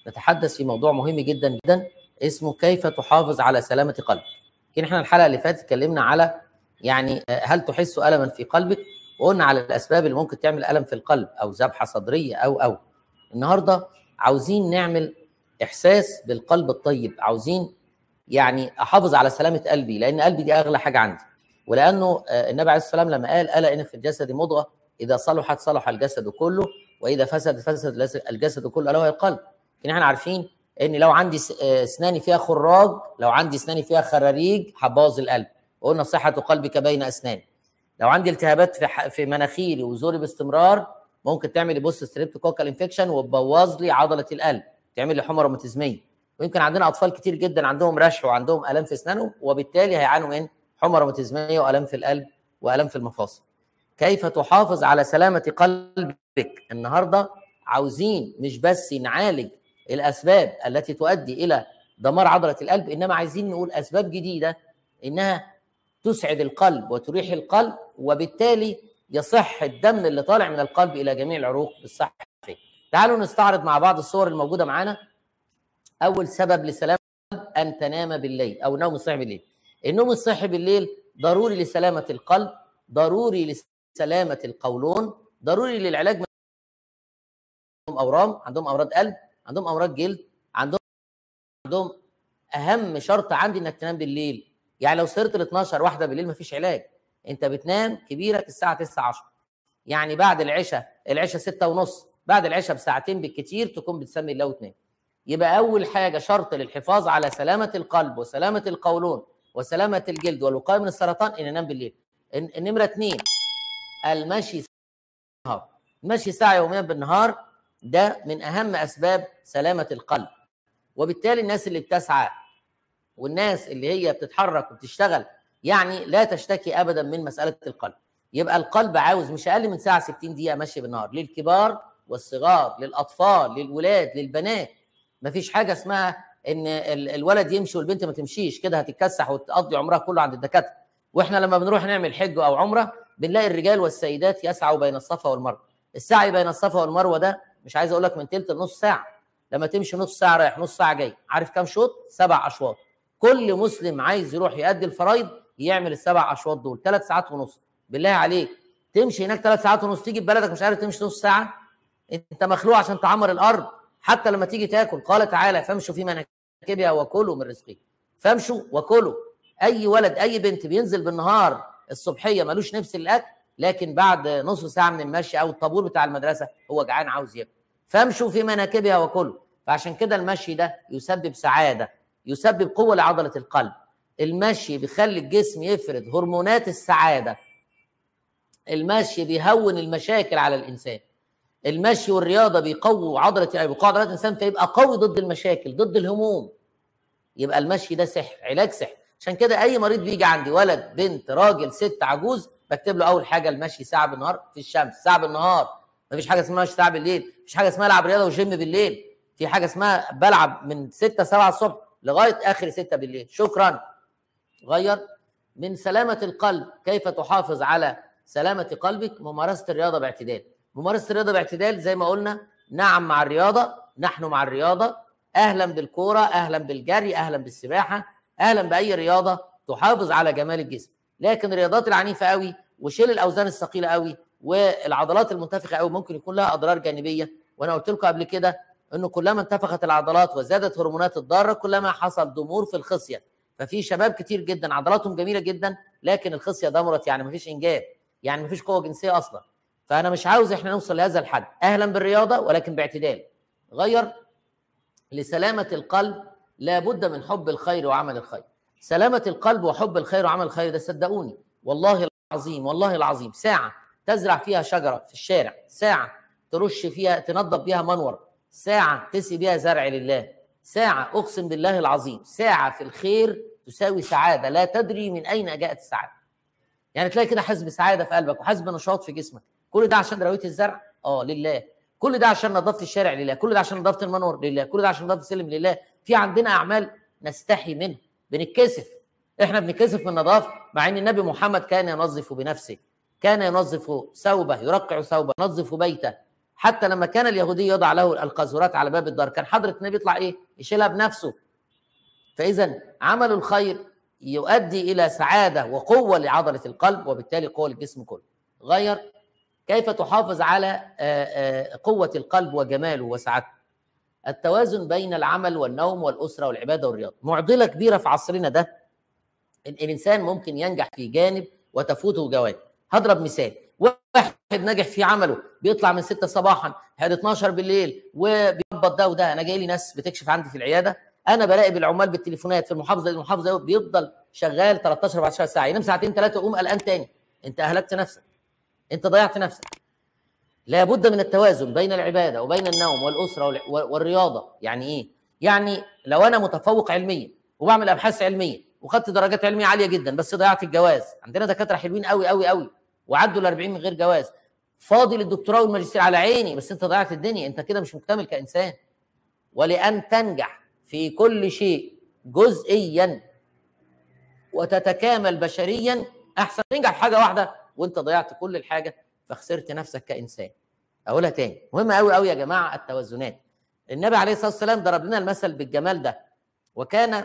نتحدث في موضوع مهم جدا جدا اسمه كيف تحافظ على سلامه قلبك. يمكن احنا الحلقه اللي فاتت اتكلمنا على يعني هل تحس الما في قلبك؟ وقلنا على الاسباب اللي ممكن تعمل الم في القلب او ذبحه صدريه او او. النهارده عاوزين نعمل احساس بالقلب الطيب، عاوزين يعني احافظ على سلامه قلبي لان قلبي دي اغلى حاجه عندي. ولانه النبي عليه الصلاه والسلام لما قال الا ان في الجسد مضغه اذا صلحت صلح الجسد كله واذا فسد فسد الجسد كله الا وهي القلب. لكن احنا عارفين ان لو عندي اسناني فيها خراج لو عندي اسناني فيها خراريج هتبوظ القلب وقلنا صحه قلبك بين اسناني لو عندي التهابات في في مناخيري وزوري باستمرار ممكن تعمل لي بوست ستريبتوكوكال انفكشن وتبوظ لي عضله القلب تعمل لي حمى روماتيزميه ويمكن عندنا اطفال كتير جدا عندهم رشح وعندهم الام في اسنانهم وبالتالي هيعانوا من حمى روماتيزميه والام في القلب والام في المفاصل كيف تحافظ على سلامه قلبك النهارده عاوزين مش بس نعالج الاسباب التي تؤدي الى دمار عضله القلب انما عايزين نقول اسباب جديده انها تسعد القلب وتريح القلب وبالتالي يصح الدم اللي طالع من القلب الى جميع العروق بالصحه تعالوا نستعرض مع بعض الصور الموجوده معانا اول سبب لسلامه القلب ان تنام بالليل او نوم الصحي بالليل النوم الصحي بالليل ضروري لسلامه القلب ضروري لسلامه القولون ضروري للعلاج من عندهم اورام عندهم امراض قلب عندهم امراض جلد عندهم عندهم اهم شرط عندي انك تنام بالليل يعني لو سهرت ل 12 واحده بالليل مفيش علاج انت بتنام كبيرك الساعه 9 10 يعني بعد العشاء العشاء 6 ونص بعد العشاء بساعتين بالكثير تكون بتسمي الله وتنام يبقى اول حاجه شرط للحفاظ على سلامه القلب وسلامه القولون وسلامه الجلد والوقايه من السرطان ان انام بالليل النمره اثنين المشي بالنهار المشي ساعه يوميا بالنهار ده من اهم اسباب سلامه القلب وبالتالي الناس اللي بتسعى والناس اللي هي بتتحرك وبتشتغل يعني لا تشتكي ابدا من مساله القلب يبقى القلب عاوز مش اقل من ساعه 60 دقيقه مشي بالنهار للكبار والصغار للاطفال للولاد للبنات مفيش حاجه اسمها ان الولد يمشي والبنت ما تمشيش كده هتتكسح وتقضي عمرها كله عند الدكاتره واحنا لما بنروح نعمل حج او عمره بنلاقي الرجال والسيدات يسعوا بين الصفا والمروه السعي بين الصفا والمروه ده مش عايز اقول لك من تلت لنص ساعه لما تمشي نص ساعه رايح نص ساعه جاي عارف كام شوط سبع اشواط كل مسلم عايز يروح يؤدي الفرايض يعمل السبع اشواط دول ثلاث ساعات ونص بالله عليك تمشي هناك ثلاث ساعات ونص تيجي في بلدك مش عارف تمشي نص ساعه انت مخلوق عشان تعمر الارض حتى لما تيجي تاكل قال تعالى فامشوا في مناكبها وكلوا من رزقه فامشوا وكلوا اي ولد اي بنت بينزل بالنهار الصبحيه ملوش نفس الاكل لكن بعد نص ساعه من المشي او الطابور بتاع المدرسه هو جعان عاوز ياكل فامشوا في مناكبها وكلوا فعشان كده المشي ده يسبب سعاده يسبب قوه لعضله القلب المشي بيخلي الجسم يفرد هرمونات السعاده المشي بيهون المشاكل على الانسان المشي والرياضه بيقووا عضله بيقووا عضلات الانسان فيبقى قوي ضد المشاكل ضد الهموم يبقى المشي ده سحر علاج سحر عشان كده اي مريض بيجي عندي ولد بنت راجل ست عجوز بكتب له اول حاجه المشي ساعه بالنهار في الشمس ساعه بالنهار مفيش حاجه اسمها مشي ساعه بالليل مفيش حاجه اسمها العب رياضه وجيم بالليل في حاجه اسمها بلعب من 6 7 الصبح لغايه اخر 6 بالليل شكرا غير من سلامه القلب كيف تحافظ على سلامه قلبك ممارسه الرياضه باعتدال ممارسه الرياضه باعتدال زي ما قلنا نعم مع الرياضه نحن مع الرياضه اهلا بالكوره اهلا بالجري اهلا بالسباحه اهلا باي رياضه تحافظ على جمال الجسم لكن الرياضات العنيفه قوي وشيل الاوزان الثقيله قوي والعضلات المنتفخه قوي ممكن يكون لها اضرار جانبيه وانا قلت لكم قبل كده انه كلما انتفخت العضلات وزادت هرمونات الضاره كلما حصل ضمور في الخصيه ففي شباب كتير جدا عضلاتهم جميله جدا لكن الخصيه ضمرت يعني مفيش انجاب يعني مفيش قوه جنسيه اصلا فانا مش عاوز احنا نوصل لهذا الحد اهلا بالرياضه ولكن باعتدال غير لسلامه القلب لابد من حب الخير وعمل الخير سلامه القلب وحب الخير وعمل الخير ده صدقوني والله العظيم والله العظيم ساعه تزرع فيها شجره في الشارع ساعه ترش فيها تنظف بيها منور ساعه تسقي بيها زرع لله ساعه اقسم بالله العظيم ساعه في الخير تساوي سعاده لا تدري من اين جاءت السعاده يعني تلاقي كده حاسس بسعاده في قلبك وحاسس بنشاط في جسمك كل ده عشان رويه الزرع اه لله كل ده عشان نظافه الشارع لله كل ده عشان نظافه المنور لله كل ده عشان نظافه السلم لله في عندنا اعمال نستحي منها بنتكسف احنا بنتكسف من النظافه مع ان النبي محمد كان ينظف بنفسه كان ينظف ثوبه يرقع ثوبه ينظف بيته حتى لما كان اليهودي يضع له القاذورات على باب الدار كان حضره النبي يطلع ايه يشيلها بنفسه فاذا عمل الخير يؤدي الى سعاده وقوه لعضله القلب وبالتالي قوه للجسم كله غير كيف تحافظ على قوه القلب وجماله وسعادته التوازن بين العمل والنوم والاسره والعباده والرياضه معضله كبيره في عصرنا ده الانسان ممكن ينجح في جانب وتفوته جوانب هضرب مثال واحد نجح في عمله بيطلع من 6 صباحا لحد 12 بالليل وبيظبط ده وده انا جاي لي ناس بتكشف عندي في العياده انا براقب العمال بالتليفونات في المحافظه المحافظه بيفضل شغال 13 14 ساعه ينام ساعتين ثلاثه ويقوم قلقان تاني انت اهلكت نفسك انت ضيعت نفسك لابد من التوازن بين العباده وبين النوم والاسره والرياضه يعني ايه يعني لو انا متفوق علميا وبعمل ابحاث علميه وخدت درجات علميه عاليه جدا بس ضيعت الجواز عندنا دكاتره حلوين قوي قوي قوي وعدوا ال 40 من غير جواز فاضي للدكتوراه والماجستير على عيني بس انت ضيعت الدنيا انت كده مش مكتمل كانسان ولان تنجح في كل شيء جزئيا وتتكامل بشريا احسن تنجح في حاجه واحده وانت ضيعت كل الحاجه فخسرت نفسك كانسان اقولها تاني مهم قوي قوي يا جماعه التوازنات النبي عليه الصلاه والسلام ضرب لنا المثل بالجمال ده وكان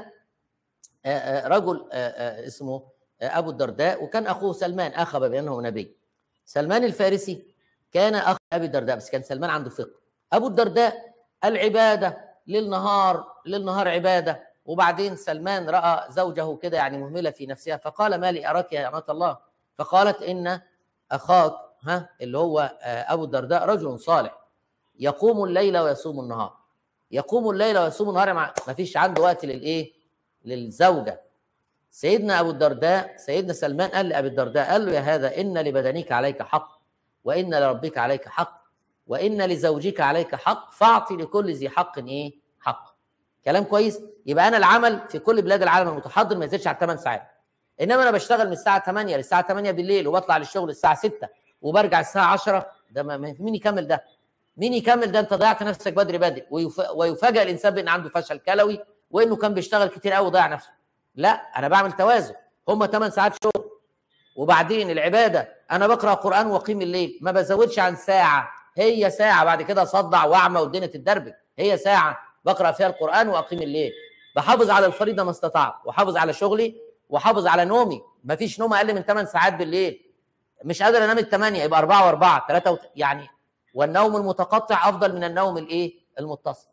رجل اسمه ابو الدرداء وكان اخوه سلمان اخذ بانه نبي سلمان الفارسي كان اخ ابي الدرداء بس كان سلمان عنده فقه ابو الدرداء العباده للنهار للنهار عباده وبعدين سلمان راى زوجه كده يعني مهمله في نفسها فقال ما لي اراك يا امه الله فقالت ان اخاك ها اللي هو ابو الدرداء رجل صالح يقوم الليل ويصوم النهار يقوم الليل ويصوم النهار ما فيش عنده وقت للايه للزوجه سيدنا ابو الدرداء سيدنا سلمان قال لابي الدرداء قال له يا هذا ان لبدنك عليك حق وان لربك عليك حق وان لزوجك عليك حق فاعطي لكل ذي حق ايه حق كلام كويس يبقى انا العمل في كل بلاد العالم المتحضر ما يزيدش على 8 ساعات انما انا بشتغل من الساعه 8 للساعه 8 بالليل وبطلع للشغل الساعه 6 وبرجع الساعه 10 ده ما مين يكمل ده مين يكمل ده انت ضيعت نفسك بدري بدري ويفاجئ الانسان بان عنده فشل كلوي وانه كان بيشتغل كتير قوي وضيع نفسه لا انا بعمل توازن هم 8 ساعات شغل وبعدين العباده انا بقرا قران واقيم الليل ما بزودش عن ساعه هي ساعه بعد كده اصدع واعمى والدنيا تتدربك هي ساعه بقرا فيها القران واقيم الليل بحافظ على الفريضه ما استطعت واحافظ على شغلي واحافظ على نومي ما فيش نوم اقل من 8 ساعات بالليل مش قادر انام الثمانيه يبقى أربعة وأربعة ثلاثة وت... يعني والنوم المتقطع افضل من النوم الايه المتصل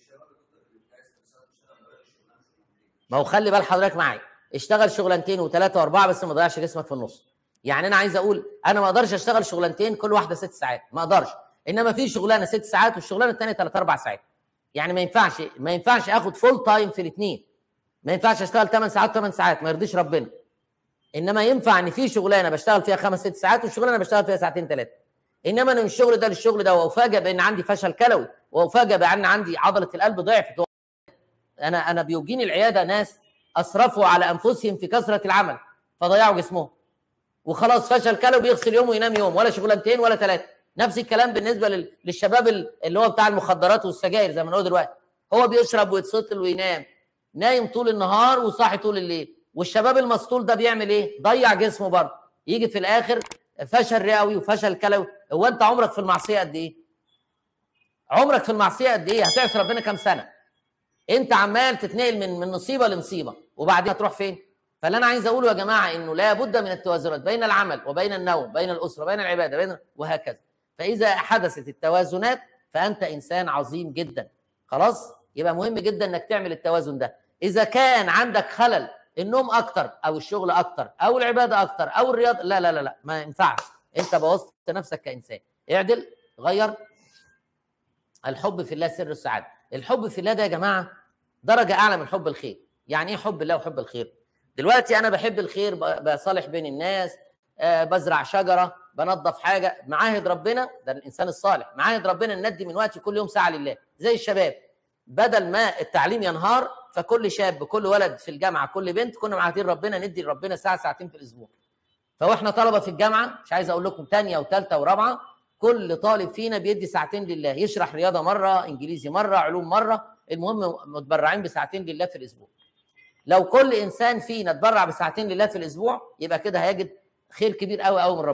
ما هو خلي بال حضرتك معايا اشتغل شغلانتين وثلاثه واربعه بس ما تضيعش جسمك في النص يعني انا عايز اقول انا ما اقدرش اشتغل شغلانتين كل واحده ست ساعات ما اقدرش انما في شغلانه ست ساعات والشغلانه الثانيه ثلاث اربع ساعات يعني ما ينفعش ما ينفعش اخد فول تايم في الاثنين ما ينفعش اشتغل 8 ساعات 8 ساعات ما يرضيش ربنا انما ينفع ان في شغلانه بشتغل فيها خمس ست ساعات والشغلانه بشتغل فيها ساعتين ثلاثه انما انا من الشغل ده للشغل ده وافاجئ بان عندي فشل كلوي وافاجئ بان عندي عضله القلب ضعفت انا انا بيوجيني العياده ناس اسرفوا على انفسهم في كثره العمل فضيعوا جسمهم وخلاص فشل كلوي بيغسل يوم وينام يوم ولا شغلانتين ولا ثلاثه نفس الكلام بالنسبه للشباب اللي هو بتاع المخدرات والسجاير زي ما بنقول دلوقتي هو بيشرب ويتسطل وينام نايم طول النهار وصاحي طول الليل والشباب المسطول ده بيعمل ايه؟ ضيع جسمه برضه يجي في الاخر فشل رئوي وفشل كلوي هو انت عمرك في المعصيه قد ايه؟ عمرك في المعصيه قد ايه؟ هتعصي ربنا كام سنه؟ انت عمال تتنقل من من مصيبه لمصيبه وبعدين هتروح فين؟ فاللي انا عايز اقوله يا جماعه انه لا بد من التوازنات بين العمل وبين النوم بين الاسره بين العباده بين وهكذا فاذا حدثت التوازنات فانت انسان عظيم جدا خلاص يبقى مهم جدا انك تعمل التوازن ده اذا كان عندك خلل النوم اكتر او الشغل اكتر او العباده اكتر او الرياضه لا لا لا لا ما ينفعش انت بوظت نفسك كانسان اعدل غير الحب في الله سر السعاده الحب في الله ده يا جماعه درجه اعلى من حب الخير يعني ايه حب الله وحب الخير دلوقتي انا بحب الخير بصالح بين الناس آه بزرع شجره بنظف حاجه معاهد ربنا ده الانسان الصالح معاهد ربنا ندي من وقتي كل يوم ساعه لله زي الشباب بدل ما التعليم ينهار فكل شاب كل ولد في الجامعه كل بنت كنا معاهدين ربنا ندي لربنا ساعه ساعتين في الاسبوع فاحنا طلبه في الجامعه مش عايز اقول لكم ثانيه وثالثه ورابعه كل طالب فينا بيدي ساعتين لله يشرح رياضه مره انجليزي مره علوم مره المهم متبرعين بساعتين لله في الاسبوع لو كل انسان فينا اتبرع بساعتين لله في الاسبوع يبقى كده هيجد خير كبير قوي قوي من ربنا